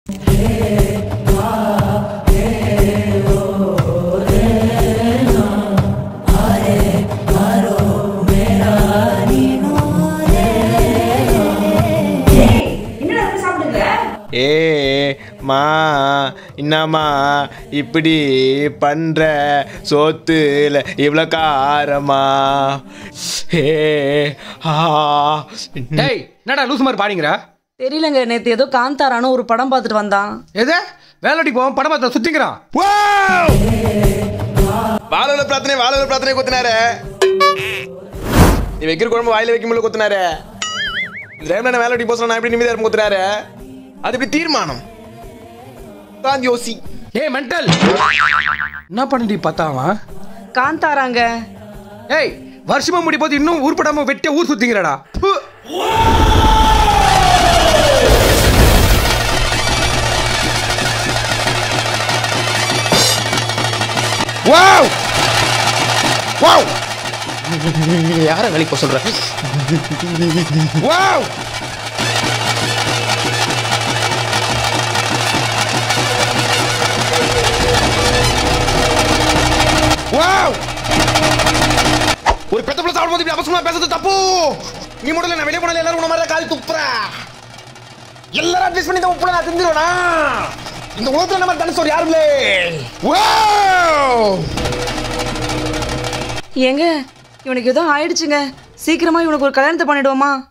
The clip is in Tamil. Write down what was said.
என்னடா போய் சாப்பிடுங்க ஏ மா என்னம்மா இப்படி பண்ற சோத்துல இவ்வளோ காரமா ஏ ஆ டேய் என்னடா லூசு மாதிரி பாடிங்கிற தெரியலங்க நேத்து ஏதோ காந்தாரான்னு ஒரு படம் பார்த்துட்டு வந்தான் எது வேலைக்கு போவோம் படம் பார்த்து சுத்திக்கிறான் வாழல பிரார்த்தனை வாழல பிரார்த்தனை கொத்தினாரு நீ வைக்கிற குழம்பு வாயில வைக்கும் போது கொத்தினாரு இந்த டைம்ல நான் வேலைக்கு போசணும் நான் எப்படி நிம்மதியா இருக்கும் கொத்தினாரு அது இப்படி தீர்மானம் தான் யோசி ஏய் மென்டல் என்ன பண்ணிட்டு பார்த்தாவன் காந்தாராங்க ஏய் வருஷமா முடி போது இன்னும் உருப்படாம வெட்டிய ஊர் சுத்திங்கிறடா ப்பு. வாவ் வாவ் யார வேலைக்கு போக சொல்ற வாவ் வாவ் ஒரு பெத்த பிள்ளை சாப்பிடும்போது இப்படி அவசரமா பேசுறது தப்பு நீ மட்டும் இல்ல, நான் வெளியே போனால எல்லாரும் உன மாதிரி கால் துப்புற எல்லாரும் அட்வைஸ் பண்ணி இந்த உப்புல நான் திந்துருவேனா இந்த உலகத்துல நம்ம தனுசோர் யாரும் இல்லை வாவ் ஏங்க இவனுக்கு ஏதோ ஆயிடுச்சுங்க சீக்கிரமா இவனுக்கு ஒரு கல்யாணத்தை பண்ணிடுவோமா